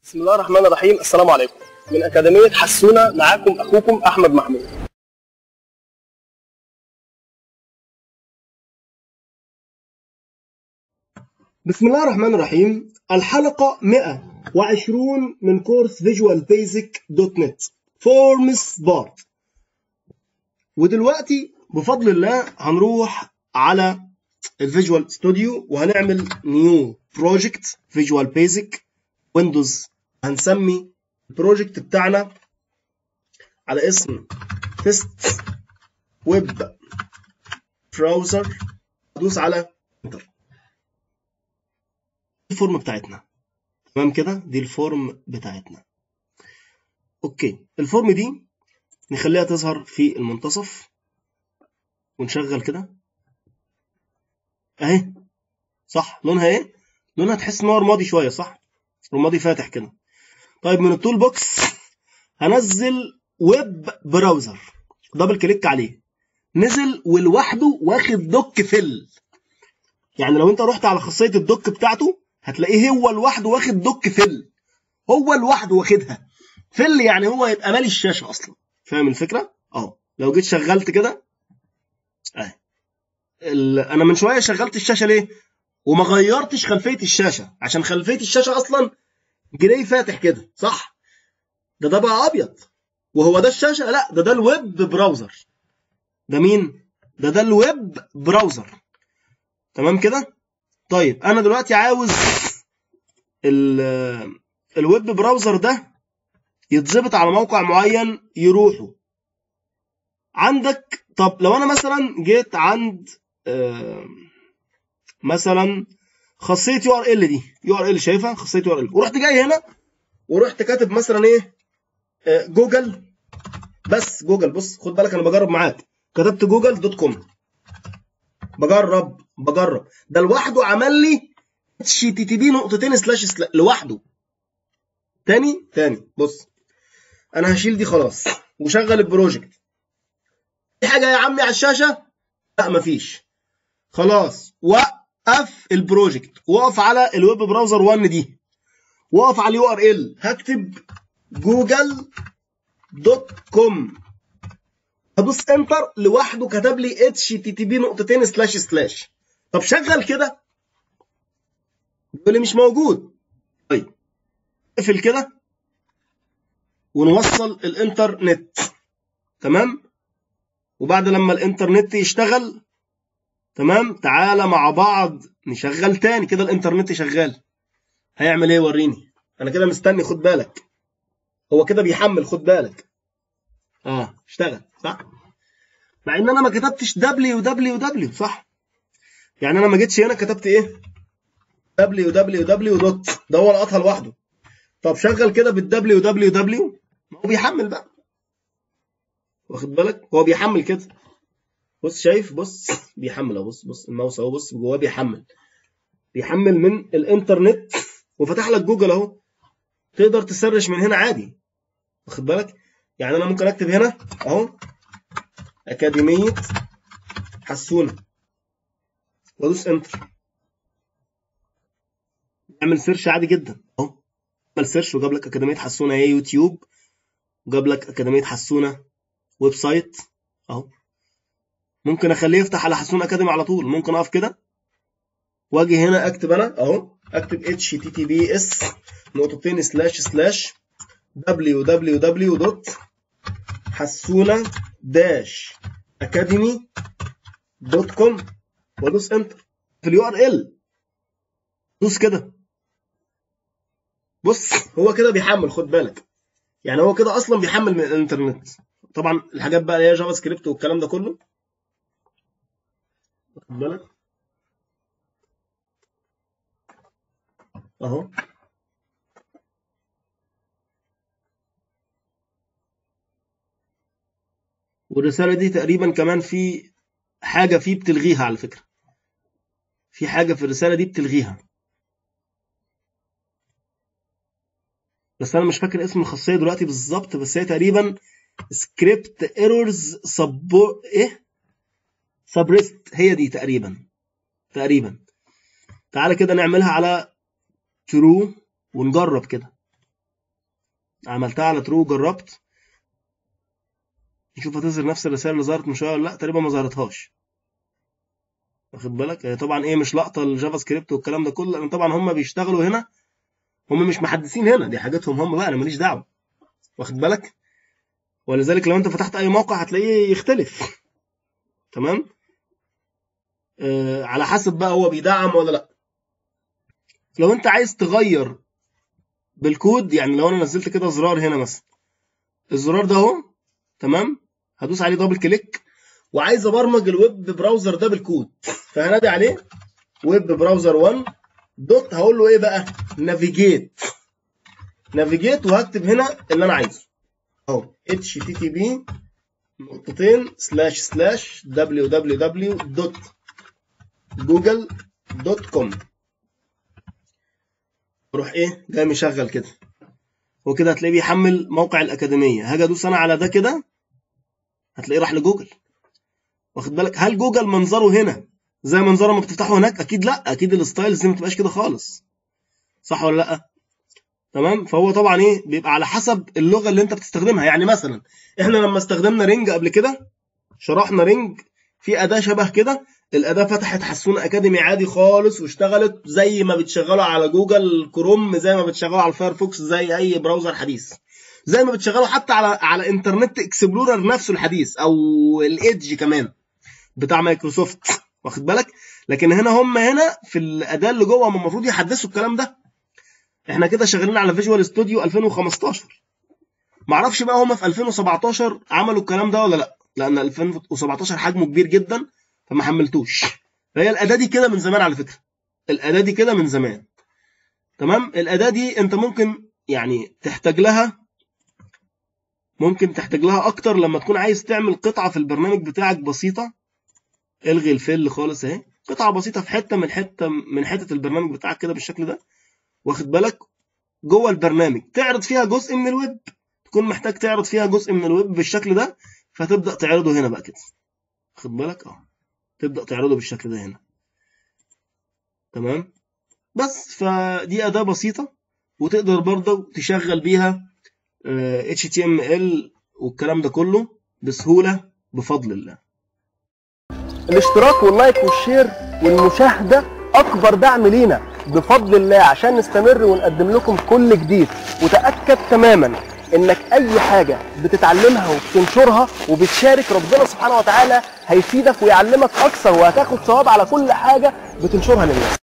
بسم الله الرحمن الرحيم السلام عليكم من أكاديمية حسونة معاكم أخوكم أحمد محمود بسم الله الرحمن الرحيم الحلقة 120 من كورس فيجوال بيزك دوت نت فورمز بارت ودلوقتي بفضل الله هنروح على الفيجوال ستوديو وهنعمل نيو بروجكت فيجوال بيزك ويندوز هنسمي البروجكت بتاعنا على اسم تيست ويب براوزر ادوس على انتر الفورم بتاعتنا تمام كده دي الفورم بتاعتنا اوكي الفورم دي نخليها تظهر في المنتصف ونشغل كده اهي صح لونها ايه لونها تحس ان هو رمادي شويه صح رمادي فاتح كده طيب من التول بوكس هنزل ويب براوزر دبل كليك عليه نزل ولوحده واخد دوك فل يعني لو انت رحت على خاصيه الدوك بتاعته هتلاقيه هو لوحده واخد دوك فل هو لوحده واخدها فل يعني هو يبقى مالي الشاشه اصلا فاهم الفكره اهو لو جيت شغلت كده اهي انا من شويه شغلت الشاشه ليه وما غيرتش خلفيه الشاشه عشان خلفيه الشاشه اصلا جراي فاتح كده صح ده ده بقى ابيض وهو ده الشاشه لا ده ده الويب براوزر ده مين ده ده الويب براوزر تمام كده طيب انا دلوقتي عاوز الويب براوزر ده يتظبط على موقع معين يروحوا عندك طب لو انا مثلا جيت عند مثلا خاصيه يو ار ال دي يو ار ال شايفها خاصيه يو ار ال ورحت جاي هنا ورحت كاتب مثلا ايه جوجل بس جوجل بص خد بالك انا بجرب معاك كتبت جوجل دوت كوم بجرب بجرب ده لوحده عمل لي اتش تي تي بي نقطتين سلاش سلاش لوحده تاني تاني بص انا هشيل دي خلاص وشغل البروجكت في حاجه يا عمي على الشاشه لا مفيش خلاص وقف البروجكت وقف على الويب براوزر 1 دي وقف على اليو ار ال هكتب جوجل دوت كوم هدوس انتر لوحده كتب لي اتش تي تي بي نقطتين سلاش سلاش طب شغل كده بيقول لي مش موجود طيب اقفل كده ونوصل الانترنت تمام وبعد لما الانترنت يشتغل تمام تعالى مع بعض نشغل تاني كده الانترنت شغال هيعمل ايه وريني انا كده مستني خد بالك هو كده بيحمل خد بالك اه اشتغل صح مع ان انا ما كتبتش دبليو دبليو دبليو صح يعني انا ما جيتش هنا كتبت ايه دبليو دبليو دبليو دوت ده هو لقطها لوحده طب شغل كده بالدبليو دبليو دبليو ما هو بيحمل بقى واخد بالك هو بيحمل كده بص شايف بص بيحمل اهو بص بص الماوس اهو بص جواه بيحمل بيحمل من الانترنت وفتح لك جوجل اهو تقدر تسرش من هنا عادي واخد بالك يعني انا ممكن اكتب هنا اهو اكاديميه حسونه وادوس انتر اعمل سيرش عادي جدا اهو عمل سيرش وجاب لك اكاديميه حسونه اهي يوتيوب وجاب لك اكاديميه حسونه ويب سايت اهو ممكن اخليه يفتح على حسون اكاديمي على طول ممكن اقف كده واجي هنا اكتب انا اهو اكتب اتش تي تي بي اس نقطتين سلاش سلاش دبليو دبليو دبليو دوت حسونه داش اكاديمي دوت كوم وادوس انتر في اليو ار ال دوس كده بص هو كده بيحمل خد بالك يعني هو كده اصلا بيحمل من الانترنت طبعا الحاجات بقى اللي هي جافا سكريبت والكلام ده كله واخد بالك اهو والرسالة دي تقريبا كمان في حاجة فيه بتلغيها على فكرة في حاجة في الرسالة دي بتلغيها بس أنا مش فاكر اسم الخاصية دلوقتي بالظبط بس هي تقريبا سكريبت ايرورز سبو ايه سبريست هي دي تقريبا تقريبا تعالى كده نعملها على ترو ونجرب كده عملتها على ترو وجربت نشوف هتظهر نفس الرساله اللي ظهرت من شويه ولا لا تقريبا ما ظهرتهاش واخد بالك هي طبعا ايه مش لقطه الجافا سكريبت والكلام ده كله لان طبعا هم بيشتغلوا هنا هم مش محدثين هنا دي حاجاتهم هم بقى انا ماليش دعوه واخد بالك ولذلك لو انت فتحت اي موقع هتلاقيه يختلف تمام آه على حسب بقى هو بيدعم ولا لا لو انت عايز تغير بالكود يعني لو انا نزلت كده زرار هنا مثلا الزرار ده اهو تمام هدوس عليه دبل كليك وعايز ابرمج الويب براوزر ده بالكود فهنادي عليه ويب براوزر 1 دوت هقول له ايه بقى نافيجيت نافيجيت وهكتب هنا اللي انا عايزه اهو اتش تي تي بي نقطتين سلاش سلاش دبليو دبليو دبليو دوت جوجل دوت كوم اروح ايه جاي مشغل كده وكده هتلاقيه بيحمل موقع الاكاديميه هاجي ادوس انا على ده كده هتلاقيه راح لجوجل واخد بالك هل جوجل منظره هنا زي منظره ما بتفتحه هناك اكيد لا اكيد الستايلز دي ما بتبقاش كده خالص صح ولا لا تمام فهو طبعا ايه بيبقى على حسب اللغه اللي انت بتستخدمها يعني مثلا احنا لما استخدمنا رينج قبل كده شرحنا رينج في اداه شبه كده الاداه فتحت حسون اكاديمي عادي خالص واشتغلت زي ما بتشغلوا على جوجل كروم زي ما بتشغلوا على الفايرفوكس زي اي براوزر حديث زي ما بتشغلوا حتى على على انترنت اكسبلورر نفسه الحديث او الايدج كمان بتاع مايكروسوفت واخد بالك لكن هنا هم هنا في الاداه اللي جوه هم المفروض يحدثوا الكلام ده احنا كده شغالين على فيجوال ستوديو 2015 معرفش بقى هم في 2017 عملوا الكلام ده ولا لا لان 2017 حجمه كبير جدا فما حملتوش فهي الاداه دي كده من زمان على فكره الاداه دي كده من زمان تمام الاداه دي انت ممكن يعني تحتاج لها ممكن تحتاج لها اكتر لما تكون عايز تعمل قطعه في البرنامج بتاعك بسيطه الغي الفل خالص اهي قطعه بسيطه في حته من حته من حته البرنامج بتاعك كده بالشكل ده واخد بالك جوه البرنامج تعرض فيها جزء من الويب تكون محتاج تعرض فيها جزء من الويب بالشكل ده فتبدا تعرضه هنا بقى كده واخد بالك اه تبدا تعرضه بالشكل ده هنا تمام بس فدي اداه بسيطه وتقدر برضه تشغل بيها آه، HTML والكلام ده كله بسهوله بفضل الله الاشتراك واللايك والشير والمشاهدة أكبر دعم لينا بفضل الله عشان نستمر ونقدم لكم كل جديد وتأكد تماما إنك أي حاجة بتتعلمها وبتنشرها وبتشارك ربنا سبحانه وتعالى هيفيدك ويعلمك أكثر وهتاخد ثواب على كل حاجة بتنشرها للناس